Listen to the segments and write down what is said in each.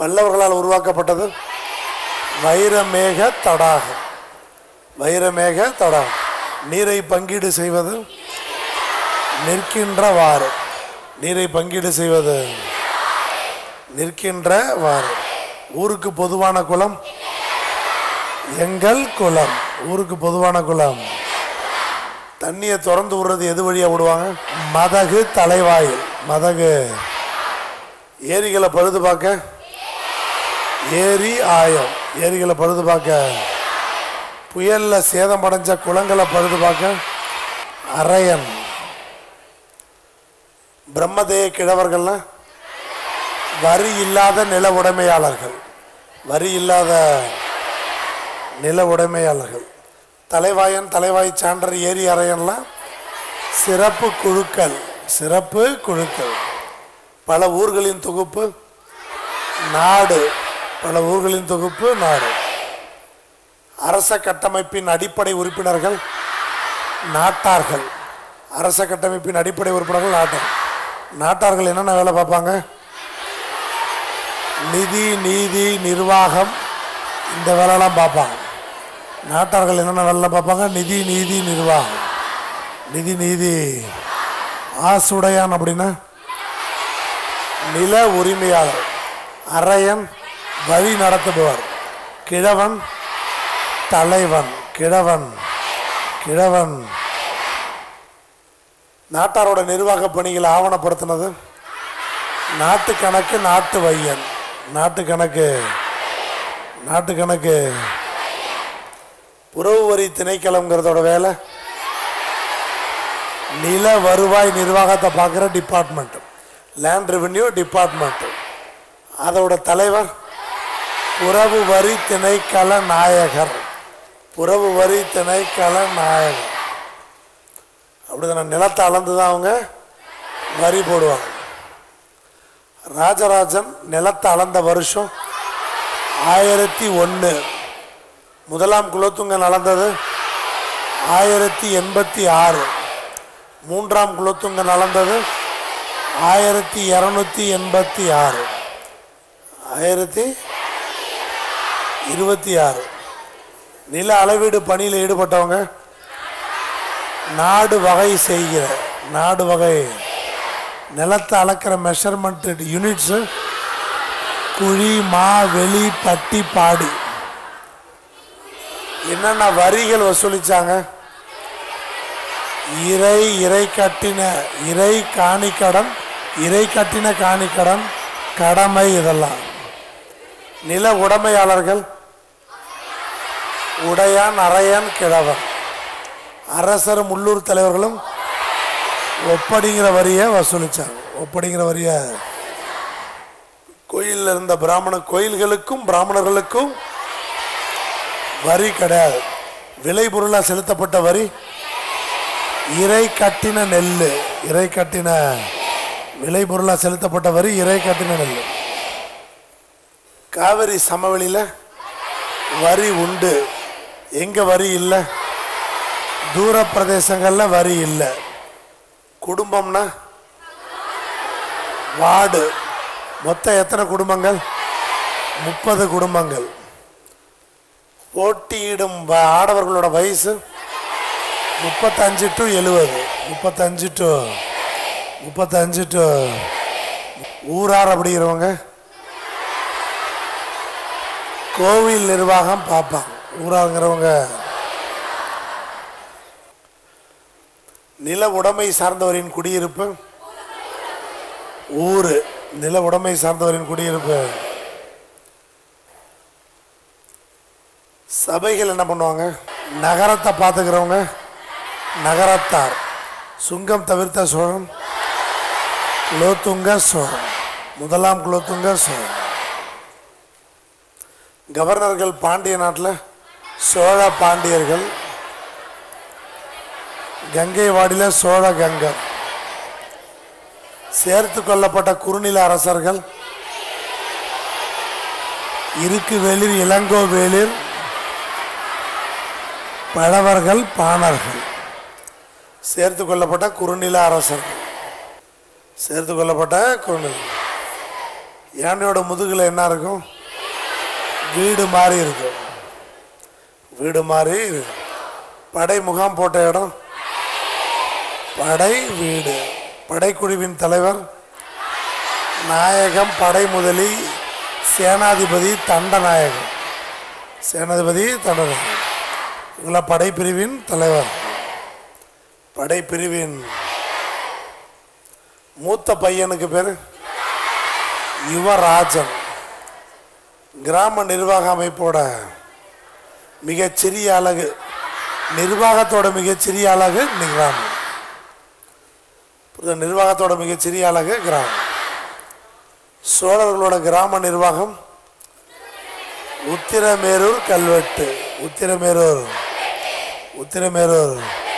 பல்லவர்களால் உருவாக்கப்பட்டது வைரமேக தடாகம் வைரமேக தடாகம் நீரை பங்கீடு செய்வது நிற்கின்றவாறு நீரை பங்கீடு செய்வது நிற்கின்றவாறு ஊருக்கு பொதுவான குளம் எங்கள் குளம் ஊருக்கு பொதுவான குளம் தண்ணியை திறந்து விடுறது எது வழியா விடுவாங்க மதகு தலைவாயில் மதகு ஏரிகளை பழுது பார்க்க ஏரி ஆயம் ஏரிகளை பழுது பார்க்க புயல்ல சேதம் அடைஞ்ச குளங்களை பழுது பார்க்க அரையன் பிரம்மதேய கிழவர்கள்னா வரி இல்லாத நில உடைமையாளர்கள் வரி இல்லாத நில உடைமையாளர்கள் தலைவாயன் தலைவாய் சான்றர் ஏரி அறையன்லாம் சிறப்பு குழுக்கள் சிறப்பு குழுக்கள் பல ஊர்களின் தொகுப்பு நாடு பல ஊர்களின் தொகுப்பு நாடு அரச கட்டமைப்பின் அடிப்படை உறுப்பினர்கள் நாட்டார்கள் அரச கட்டமைப்பின் அடிப்படை உறுப்பினர்கள் நாட்டார் நாட்டார்கள் என்னென்ன வேலை பார்ப்பாங்க நிதி நீதி நிர்வாகம் இந்த வேலைலாம் பார்ப்பாங்க நாட்டார்கள் என்னென்ன வேலைலாம் பார்ப்பாங்க நிதி நீதி நிர்வாகம் நிதி நீதி ஆசுடையான் அப்படின்னா நில உரிமையாளர் அரையன் வழி நடத்துபவர் கிழவன் தலைவன் கிழவன் கிழவன் நாட்டாரோட நிர்வாக பணிகளை ஆவணப்படுத்தினது நாட்டு கணக்கு நாட்டு வையன் நாட்டு கணக்கு நாட்டு கணக்கு புறவு வரி திணைக்களம்ங்கிறதோட வேலை நில வருவாய் நிர்வாகத்தை பார்க்குற டிபார்ட்மெண்ட் லேண்ட் ரெவென்யூ டிபார்ட்மெண்ட் அதோட தலைவர் புறவு வரி திணைக்கள நாயகர் புறவு வரி திணைக்கள நாயகர் அப்படிதானே நிலத்தை அளந்து தான் அவங்க வரி போடுவாங்க ராஜராஜன் நிலத்தை அளந்த வருஷம் ஆயிரத்தி ஒன்று முதலாம் குலோத்துங்கன் அளந்தது ஆயிரத்தி எண்பத்தி ஆறு மூன்றாம் குலோத்துங்கன் அளந்தது ஆயிரத்தி இரநூத்தி எண்பத்தி ஆறு ஆயிரத்தி இருபத்தி ஆறு நில அளவீடு பணியில் ஈடுபட்டவங்க நாடு வகை செய்கிற நாடு வகை நிலத்தை அளக்கிற மெஷர்மெண்ட் யூனிட்ஸு குழி மா வெளி பட்டி பாடி என்னென்ன வரிகள் வசூலிச்சாங்க இறை இறை கட்டின இறை காணிக்கடன் இறை கட்டின காணிக்கடன் கடமை இதெல்லாம் நில உடைமையாளர்கள் உடையான் அரையான் கிழவன் அரசர் முள்ளூர் தலைவர்களும் ஒப்படிங்கிற வரியை வசூலிச்சாங்க ஒப்படிங்கிற வரியை கோயிலில் இருந்த பிராமண கோயில்களுக்கும் பிராமணர்களுக்கும் வரி கிடையாது விளைபொருளாக செலுத்தப்பட்ட வரி இறை கட்டின நெல் இறை கட்டின விளைபொருளாக செலுத்தப்பட்ட வரி இறை கட்டின நெல் காவிரி சமவெளியில் வரி உண்டு எங்க வரி இல்லை தூர பிரதேசங்கள்ல வரி இல்லை குடும்பம்னா வார்டு மொத்தம் எத்தனை குடும்பங்கள் முப்பது குடும்பங்கள் போட்டியிடும் வ- ஆடவர்களோட வயசு முப்பத்தஞ்சு டு எழுபது முப்பத்தஞ்சு டு முப்பத்தஞ்சு டு ஊரார் அப்படிங்கிறவங்க கோவில் நிர்வாகம் பார்ப்பாங்க ஊராருங்கிறவங்க நில உடைமை சார்ந்தவரின் குடியிருப்பு ஊரு நில உடைமை சார்ந்தவரின் குடியிருப்பு சபைகள் என்ன பண்ணுவாங்க நகரத்தை பார்த்துக்கிறவங்க நகரத்தார் சுங்கம் தவிர்த்த சோழன் குலோத்துங்க சோழன் முதலாம் குலோத்துங்க சோழன் கவர்னர்கள் பாண்டிய நாட்டில் சோழ பாண்டியர்கள் கங்கை வாடியில் சோழ கங்கர் சேர்த்து கொள்ளப்பட்ட குறுநில அரசர்கள் இருக்கு வேளிர் இளங்கோ வேளிர் பழவர்கள் பாணர்கள் சேர்த்து கொள்ளப்பட்ட குறுநில அரசர்கள் சேர்த்து கொள்ளப்பட்ட குறுநில யானையோட முதுகில் என்ன இருக்கும் வீடு மாதிரி இருக்கும் வீடு மாதிரி இருக்கும் படை முகாம் போட்ட இடம் படை வீடு படைக்குழுவின் தலைவர் நாயகம் படை முதலி சேனாதிபதி தண்டநாயகம் சேனாதிபதி தண்டநாயகம் இவங்கள படைப்பிரிவின் தலைவர் படைப்பிரிவின் மூத்த பையனுக்கு பேர் யுவராஜன் கிராம நிர்வாக அமைப்போட மிகச்சிறிய அழகு நிர்வாகத்தோட மிகச்சிறிய அழகு கிராமம் புரியுதா? நிர்வாகத்தோட மிகச்சிறிய அழகு கிராமம் சோழர்களோட கிராம நிர்வாகம் உத்திரமேரூர் கல்வெட்டு உத்திரமேரூர் உத்திரமேரூர்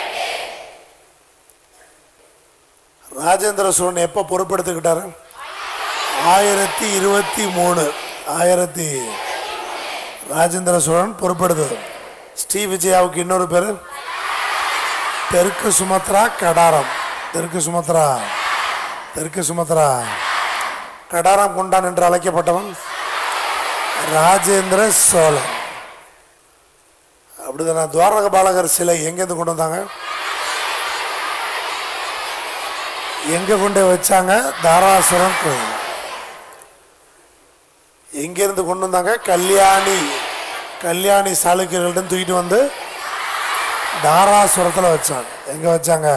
ராஜேந்திர சோழன் எப்போ பொறுப்பெடுத்துக்கிட்டாரு ஆயிரத்தி இருபத்தி மூணு ஆயிரத்தி ராஜேந்திர சோழன் பொறுப்பெடுத்தது ஸ்ரீ விஜயாவுக்கு இன்னொரு பேர் தெற்கு சுமத்ரா கடாரம் தெற்கு சுமத்ரா தெற்கு சுமத்ரா கடாரம் கொண்டான் என்று அழைக்கப்பட்டவன் ராஜேந்திர சோழன் அப்படிதானே துவாரக பாலகர் சிலை எங்கேருந்து கொண்டு வந்தாங்க எங்க கொண்டு வச்சாங்க தாராசுரம் கோயில் எங்கேருந்து கொண்டு வந்தாங்க கல்யாணி கல்யாணி சாளுக்கியர்களிடம் தூக்கிட்டு வந்து தாராசுரத்தில் வச்சாங்க எங்க வச்சாங்க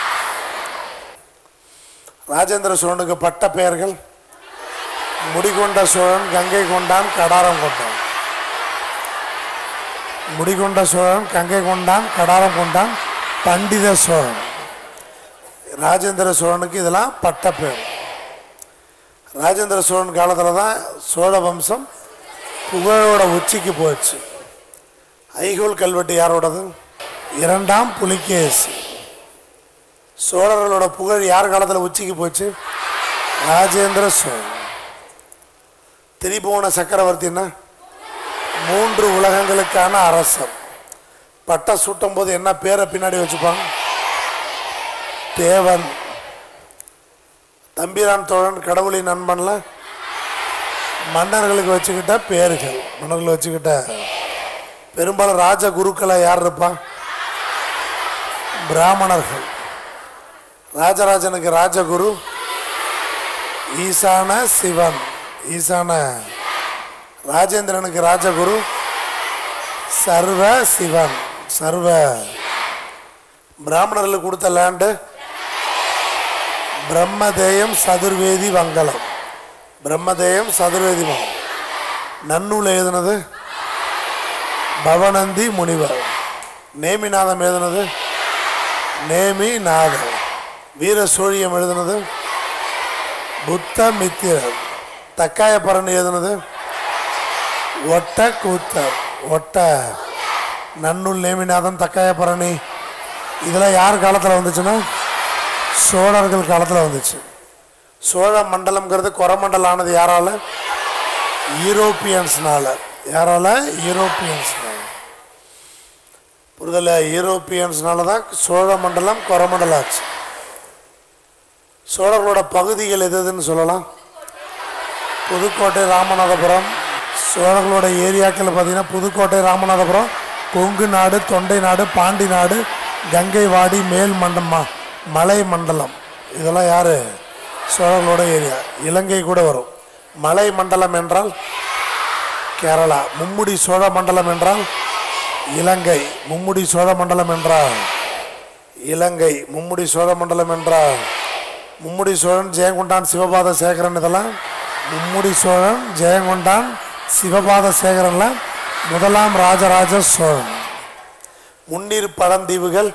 ராஜேந்திர சோழனுக்கு பட்ட பெயர்கள் முடிகொண்ட சோழன் கங்கை கொண்டான் கடாரம் கொண்டான் முடிகொண்ட சோழன் கங்கை கொண்டான் கடாரம் கொண்டான் பண்டித சோழன் ராஜேந்திர சோழனுக்கு இதெல்லாம் பட்ட பேர் ராஜேந்திர சோழன் காலத்தில் தான் சோழ வம்சம் புகழோட உச்சிக்கு போச்சு ஐகோல் கல்வெட்டு யாரோடது இரண்டாம் புலிகேசி சோழர்களோட புகழ் யார் காலத்தில் உச்சிக்கு போச்சு ராஜேந்திர சோழன் திரிபுவன சக்கரவர்த்தின்னா மூன்று உலகங்களுக்கான அரசர் பட்டை சூட்டும் போது என்ன பேரை பின்னாடி வச்சுப்பாங்க தேவன் தம்பிரான் தோழன் கடவுளின் நண்பன்ல மன்னர்களுக்கு வச்சுக்கிட்ட பேர்கள் மன்னர்கள் வச்சுக்கிட்ட பெரும்பாலும் ராஜ குருக்களை யார் இருப்பா பிராமணர்கள் ராஜராஜனுக்கு ராஜகுரு ஈசான சிவன் ஈசான ராஜேந்திரனுக்கு ராஜகுரு சர்வ சிவன் சர்வ பிராமணர்களுக்கு கொடுத்த லேண்டு பிரம்மதேயம் சதுர்வேதி வங்கலம் பிரம்மதேயம் சதுர்வேதி மங்கலம் நன்னூல் எழுதுனது பவனந்தி முனிவர் நேமிநாதம் எழுதுனது நேமிநாதம் வீர சோழியம் எழுதுனது புத்த மித்திரர் தக்காய பரணி எழுதுனது ஒட்ட கூத்தர் ஒட்ட நன்னூல் நேமிநாதம் தக்காய பரணி இதெல்லாம் யார் காலத்தில் வந்துச்சுன்னா சோழர்கள் காலத்தில் வந்துச்சு சோழ மண்டலம்ங்கிறது கொரமண்டலம் ஆனது யாரால யூரோப்பியன்ஸ்னால யாரால யூரோப்பியன்ஸ்னால புரிதல யூரோப்பியன்ஸ்னால தான் சோழ மண்டலம் கொரமண்டலம் ஆச்சு சோழர்களோட பகுதிகள் எது எதுன்னு சொல்லலாம் புதுக்கோட்டை ராமநாதபுரம் சோழர்களோட ஏரியாக்கள் பார்த்தீங்கன்னா புதுக்கோட்டை ராமநாதபுரம் கொங்கு நாடு தொண்டை நாடு பாண்டி நாடு கங்கை வாடி மேல் மண்டமா மலை மண்டலம் இதெல்லாம் யாரு சோழர்களோட ஏரியா இலங்கை கூட வரும் மலை மண்டலம் என்றால் கேரளா மும்முடி சோழ மண்டலம் என்றால் இலங்கை மும்முடி சோழ மண்டலம் என்றால் இலங்கை மும்முடி சோழ மண்டலம் என்றால் மும்முடி சோழன் ஜெயங்கொண்டான் சிவபாத சேகரன் இதெல்லாம் மும்முடி சோழன் ஜெயங்கொண்டான் சிவபாத சேகரன்ல முதலாம் ராஜராஜ சோழன் முன்னீர் பழந்தீவுகள்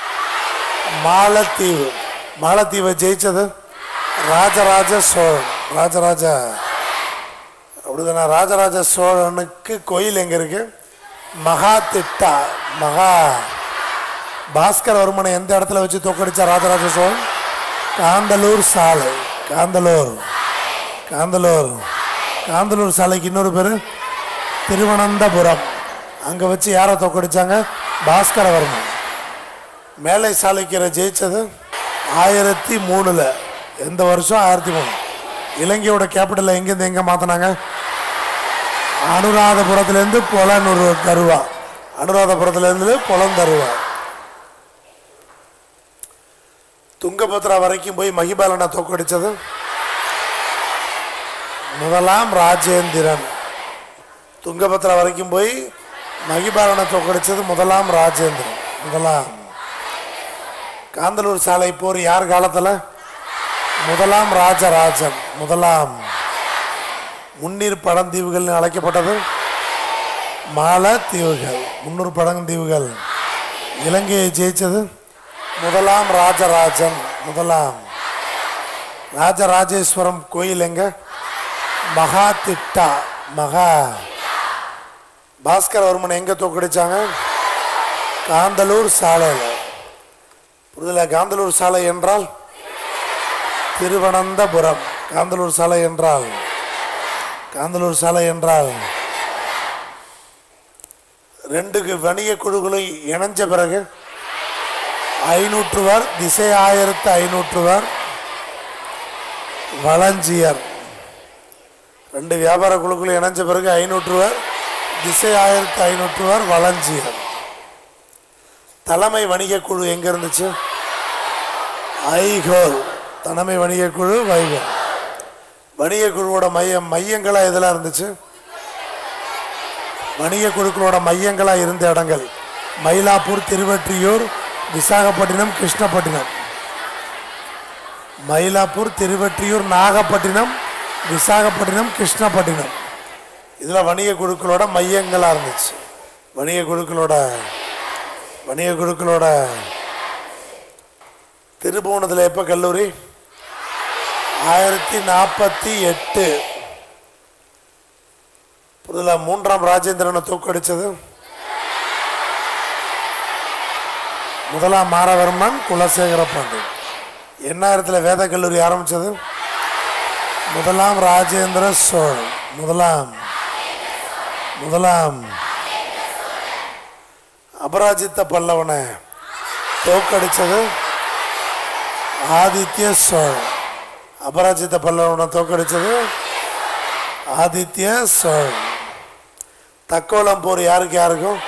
மாலத்தீவு மாலத்தீவை ஜெயிச்சது ராஜராஜ சோழன் ராஜராஜ அப்படிதானே ராஜராஜ சோழனுக்கு கோயில் எங்க இருக்கு மகா திட்டா மகா பாஸ்கரவர்மனை எந்த இடத்துல வச்சு தோக்கடிச்சா ராஜராஜ சோழன் காந்தலூர் சாலை காந்தலூர் காந்தலூர் காந்தலூர் சாலைக்கு இன்னொரு பேர் திருவனந்தபுரம் அங்கே வச்சு யாரை தோக்கடிச்சாங்க பாஸ்கரவர்மன் மேலை சாளுக்கியரை ஜெயிச்சது ஆயிரத்தி மூணில் எந்த வருஷம் ஆயிரத்தி மூணு இலங்கையோட கேபிட்டலை எங்கேருந்து எங்கே மாற்றினாங்க அனுராதபுரத்துலேருந்து பொலனூர் தருவா அனுராதபுரத்துலேருந்து பொலந்தருவா துங்கபத்ரா வரைக்கும் போய் மகிபாலனை தோக்கடிச்சது முதலாம் ராஜேந்திரன் துங்கபத்ரா வரைக்கும் போய் மகிபாலனை தோக்கடிச்சது முதலாம் ராஜேந்திரன் முதலாம் காந்தலூர் சாலை போர் யார் காலத்தில் முதலாம் ராஜராஜன் முதலாம் முன்னீர் பழந்தீவுகள் அழைக்கப்பட்டது மாலத்தீவுகள் முன்னூறு பழந்தீவுகள் இலங்கையை ஜெயிச்சது முதலாம் ராஜராஜன் முதலாம் ராஜராஜேஸ்வரம் கோயில் எங்க மகா திட்டா மகா பாஸ்கரவர்மன் எங்க தோக்கடிச்சாங்க காந்தலூர் சாலையில் புரிதல காந்தலூர் சாலை என்றால் திருவனந்தபுரம் காந்தலூர் சாலை என்றால் காந்தலூர் சாலை என்றால் ரெண்டுக்கு வணிக குழுக்களும் இணைஞ்ச பிறகு ஐநூற்றுவர் திசை ஆயிரத்து ஐநூற்றுவர் வளஞ்சியர் ரெண்டு வியாபார குழுக்கள் இணைஞ்ச பிறகு ஐநூற்றுவர் திசை ஆயிரத்து ஐநூற்றுவர் வளஞ்சியர் தலைமை வணிக குழு எங்க இருந்துச்சு ஐகோல் தலைமை வணிக குழு வைகோல் வணிக குழுவோட மையம் மையங்களா எதெல்லாம் இருந்துச்சு வணிக குழுக்களோட மையங்களா இருந்த இடங்கள் மயிலாப்பூர் திருவெற்றியூர் விசாகப்பட்டினம் கிருஷ்ணப்பட்டினம் மயிலாப்பூர் திருவெற்றியூர் நாகப்பட்டினம் விசாகப்பட்டினம் கிருஷ்ணப்பட்டினம் இதில் வணிக குழுக்களோட மையங்களாக இருந்துச்சு வணிக குழுக்களோட வணிக குழுக்களோட திருபுவனத்தில் எப்போ கல்லூரி ஆயிரத்தி நாற்பத்தி எட்டு புரிதல மூன்றாம் ராஜேந்திரனை தூக்கடிச்சது முதலாம் மாரவர்மன் குலசேகர பாண்டியன் எண்ணாயிரத்தில் வேத கல்லூரி ஆரம்பிச்சது முதலாம் ராஜேந்திர சோழன் முதலாம் முதலாம் அபராஜித்த பல்லவனை தோக்கடிச்சது ஆதித்ய சோழன் அபராஜித்த பல்லவனை தோக்கடிச்சது ஆதித்ய சோழன் தக்கோலம் போர் யாருக்கு யாருக்கும்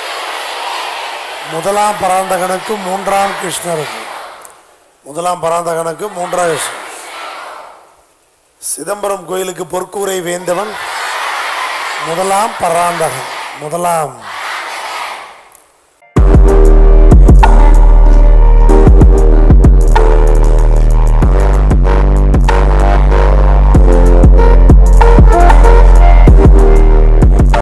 முதலாம் பராந்தகனுக்கும் மூன்றாம் கிருஷ்ணருக்கும் முதலாம் பராந்தகனுக்கும் மூன்றாம் கிருஷ்ணன் சிதம்பரம் கோயிலுக்கு பொற்கூரை வேந்தவன் முதலாம் பராந்தகன் முதலாம்